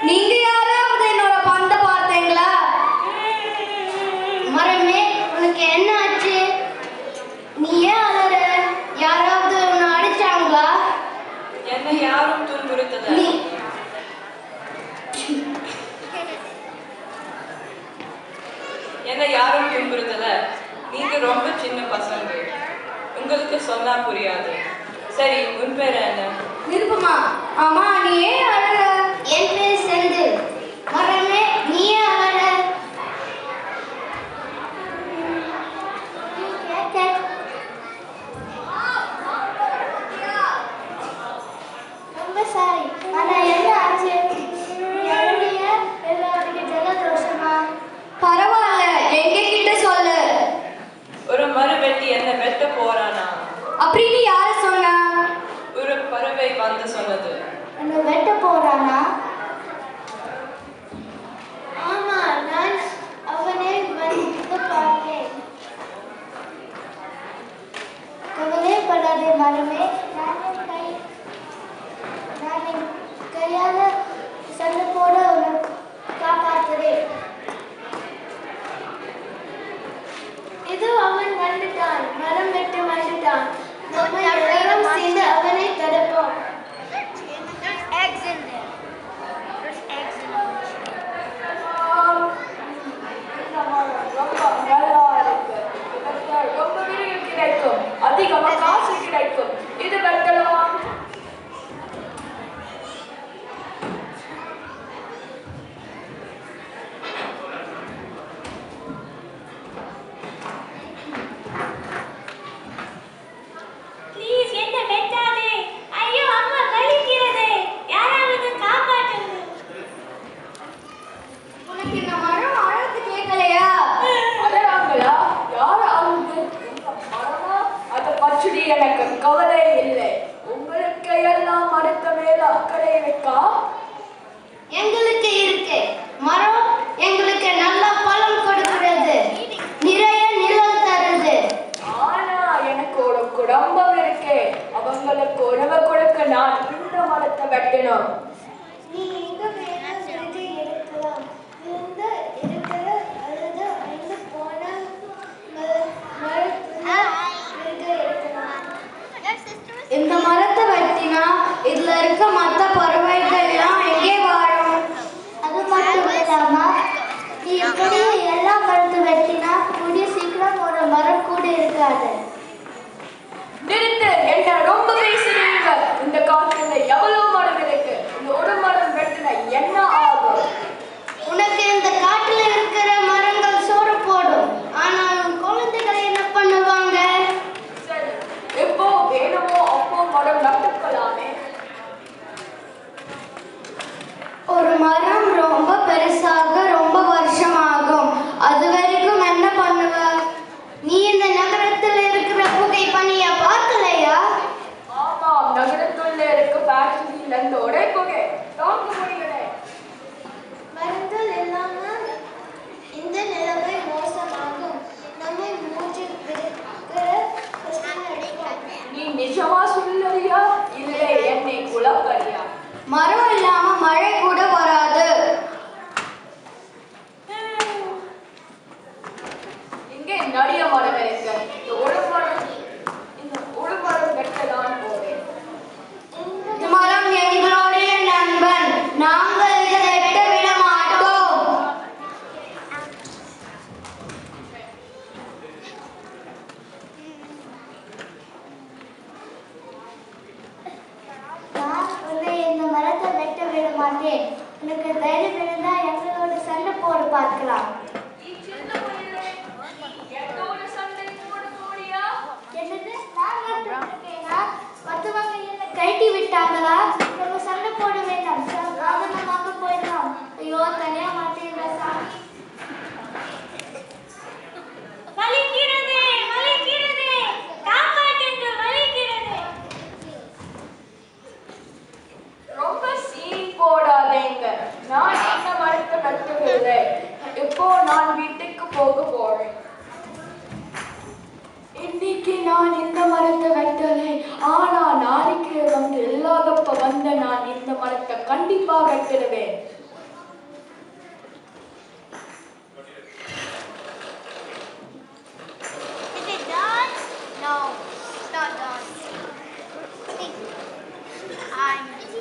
நீங்க யாராவது என்னோட பந்த பார்த்தீங்களா மரமே உனக்கு என்ன ஆச்சு நீ ஏன் அலற யாராவது உன்னை அடிச்சாங்களா என்னை யாரும் துன்புறுத்தல நீ என்னை யாரும் துன்புறுத்தல நீங்க ரொம்ப சின்ன பசங்க உங்களுக்கு சொன்னா புரியாது சரி உன் பேர் என்ன நிருப்பமா ஆமா நீ ஏன் அழற என் பேர் செந்தில் மரமே நீ ஏன் அலற ரொம்ப சாரி ஆனா என்ன ஆச்சு எழுதிய எல்லாருக்கும் ஜலதோஷமா பரவாயில்ல எங்க கிட்ட சொல்லு ஒரு மறுவெட்டி என்ன வெட்ட போறானா அப்படின்னு யாரு சொன்னா ஒரு பறவை வந்து சொன்னது உன்னை வெட்ட போறானா ஆமா நான் அவனை வந்து பார்த்தேன் கவலைப்படாதே மரமே நான் என் கை நான் என் கையால சண்டை போட உன்னை காப்பாத்துறேன் இது அவன் வந்துட்டான் மரம் வெட்டு வந்துட்டான் நம்ம எல்லாரும் சேர்ந்து அவனை தடுப்போம் eggs in there. There's eggs in there. ரொம்ப விரைவில் கிடைக்கும் அதிகமா காசு கிடைக்கும் இது வெட்டலாம் ப்ளீஸ் என்ன வெட்டாதே ஐயோ அம்மா வலிக்கிறதே யாராவது காப்பாற்றுங்க உனக்கு இந்த மரம் அழகு கேட்கலையா அழகாங்களா யார் அவங்க மரமா அதை பற்றி எனக்கு கவலை இல்லை உங்களுக்கு எல்லாம் மரத்த மேல அக்கறை இருக்கா எங்களுக்கு இருக்கு மரம் எங்களுக்கு நல்ல பழம் கொடுக்கிறது நிறைய நிழல் தருது ஆனா எனக்கு ஒரு குடும்பம் இருக்கு அவங்களுக்கு உணவு கொடுக்க நான் இந்த மரத்தை வெட்டணும் நீ எங்க வேணாலும் இருக்கலாம் இருந்து இருக்கிற அல்லது அழிந்து போன ம- மரத்துல இருக்க இருக்கலாம் இந்த மரத்தை வெட்டினா இதுல இருக்க மத்த பறவைகள் எல்லாம் எங்கே வாழும் அது மட்டும் இல்லாம நீ இப்படி எல்லா மரத்தை வெட்டினா கூடிய சீக்கிரம் ஒரு மரம் கூட இருக்காது நிறுத்து என்ன ரொம்ப பேசுறீங்க இந்த காட்டுல எவ்வளவு மரம் இருக்கு இந்த ஒரு மரம் வெட்டினா என்ன ஆகும் உனக்கு இந்த காட்டுல இருக்கிற மரங்கள் சோறு போடும் ஆனால் உன் குழந்தைகள் என்ன பண்ணுவாங்க சரி எப்போ வேணுமோ அப்போ மரம் நட்டுக்கலாமே ஒரு மரம் ரொம்ப பெருசாக ரொம்ப வருஷம் ஆகும் அது வரைக்கும் என்ன பண்ணுவ நீ இந்த நகரத்தில் இருக்கிற புகை பனிய பார்க்கலையா ஆமாம் நகரத்துள்ள இருக்க ஃபேக்டரியில இருந்து ஒரே புகை தாங்க முடியல மரங்கள் இல்லாம இந்த நிலைமை மோசமாகும் நம்மை மூச்சு விடுக்கிற கஷ்டம் அடிக்கும் நீ நிஜமா சொல்லுறியா இல்லை என்னை குழப்பறியா மரம் இல்லாம மழை கூட வராது இங்கே நிறைய மரம் இருக்கு இந்த ஒரு மரம் இந்த ஒரு மரம் வெட்டதான் போறேன் இந்த மரம் எங்களுடைய நண்பன் நாங்கள் இதை வெட்ட விட மாட்டோம் நான் உன்னை இந்த மரத்தை வெட்ட விட மாட்டேன் உனக்கு தைரியம் இருந்தா எங்களோட சண்டை போட பார்க்கலாம் நீ சின்ன பையனே, என்னோட சண்டை போட போறியா என்னது நான் நட்டுருக்கேனா மற்றவங்க என்ன கழட்டி விட்டாங்களா நம்ம சண்டை போட வேண்டாம் சாதாரணமாக போயிடலாம் ஐயோ தனியா மாட்டேங்களா சாமி வலிக்கிறதே வலிக்கிறதே காப்பாற்றுங்க வலிக்கிறதே ரொம்ப சீன் போடாதேங்க நான் இந்த மரத்தை வெட்டவில்லை இப்போ நான் வீட்டுக்கு போக போறேன் இன்னைக்கு நான் இந்த மரத்தை வெட்டலை ஆனா நாளைக்கு வந்து இல்லாதப்ப வந்த நான் இந்த மரத்தை கண்டிப்பா வெட்டிடுவேன்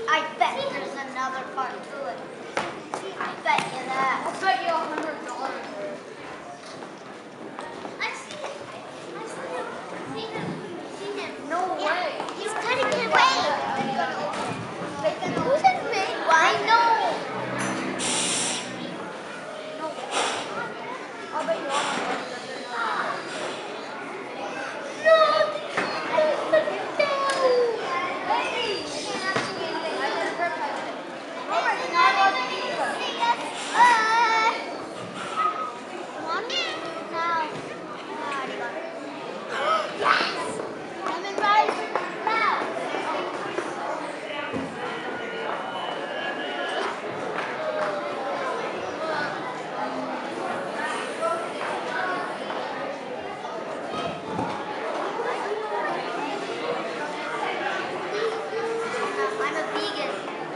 I bet there's another part to it. I bet you that. I'll bet you a hundred dollars. I see it. I see him. See him. See him. No way. He's cutting it away. Who's in big? Why no? No. I'll bet you a hundred. No. Yes! Lemon rice now. I'm a vegan.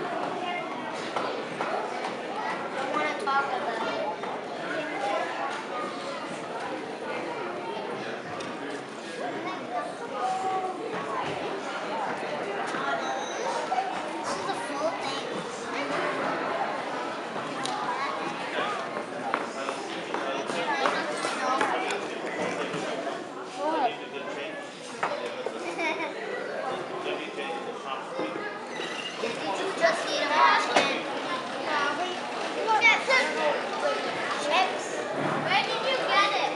I want to talk about it. This is the full thing. Did you just eat a munchkin? Chips. Where did you get it?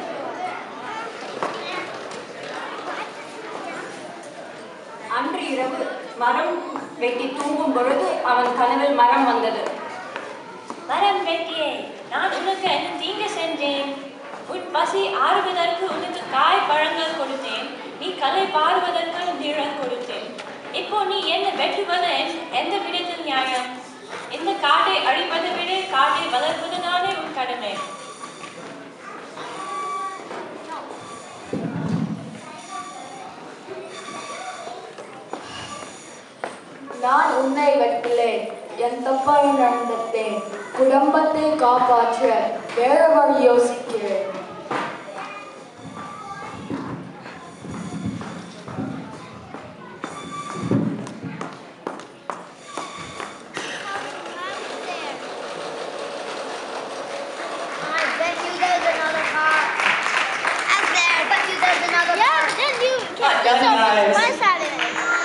அன்று இரவு மரம் வெட்டி தூங்கும் பொழுது அவன் கனவில் மரம் வந்தது மரம் வெட்டியே நான் உனக்கு என்ன தீங்கு செஞ்சேன் உன் பசி ஆறுவதற்கு உனக்கு காய் பழங்கள் கொடுத்தேன் நீ கலை பாருவதற்கு நிழல் கொடுத்தேன் இப்போ நீ என்ன வெட்டுவது என்- எந்த விதத்தில் நியாயம் இந்த காட்டை அழிப்பதை விட காட்டை வளர்ப்பதுதானே உன் கடமை நான் உன்னை வெட்டிலேன் என் தப்பை நடந்தேன் குடும்பத்தை காப்பாற்ற வேற வழி யோசிக்கிறேன் I bet you there's another car. Out there, I bet you there's another car. Yeah, then you Not done, guys. My side of it.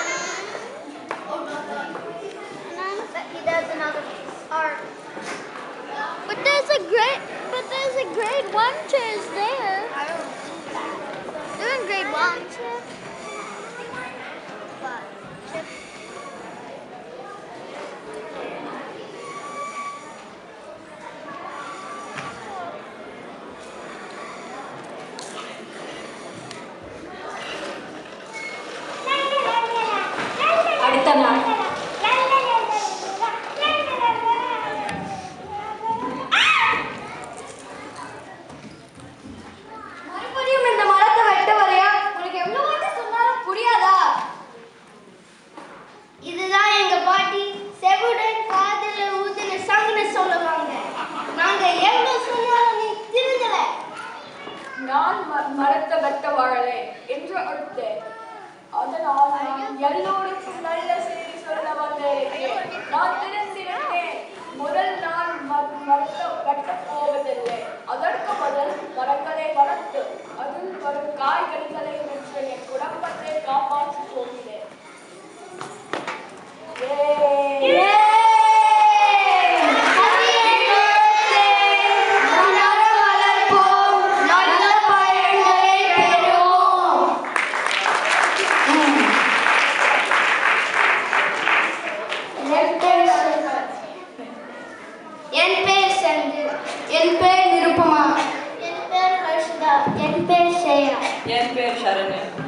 I bet you there's another car. But there's a great, but there's a grade one chairs there. I don't see that. They're in grade one. But, அடுத்த நாள் மறுபடியும் இந்த மரத்தை வெட்ட வரையா உனக்கு எவ்வளவு வாட்டி சொன்னாலும் புரியாதா இதுதான் எங்க பாட்டி செவுடன் காதுல ஊதின சங்குன்னு சொல்லுவாங்க நாங்க எவ்வளவு சொன்னாலும் நீ திருந்தல நான் ம- மரத்தை வெட்ட வாழலை என்று அழுத்தேன் அதனால் நான் எல்லோருக்கும் நல்ல செய்தி சொல்ல வந்திருக்கிறேன் நான் திருந்திருந்தேன் முதல் நாள் ம- மரத்தை வெட்டப் போவதில்லை அதற்கு முதல் மரங்களை வளர்த்து அதில் வரும் காய்கறிகளை விற்று என் குடும்பத்தை காப்பாற்றப் போகிறேன் Yay! மரம் வளர்ப்போம் நல்ல பயன்களை பெறுவோம் என் பேர் என் பேர் செந்தில் என் பேர் நிருப்பமா என் பேர் ஹர்ஷிதா என் பேர் ஷேயா என் பேர் சரண்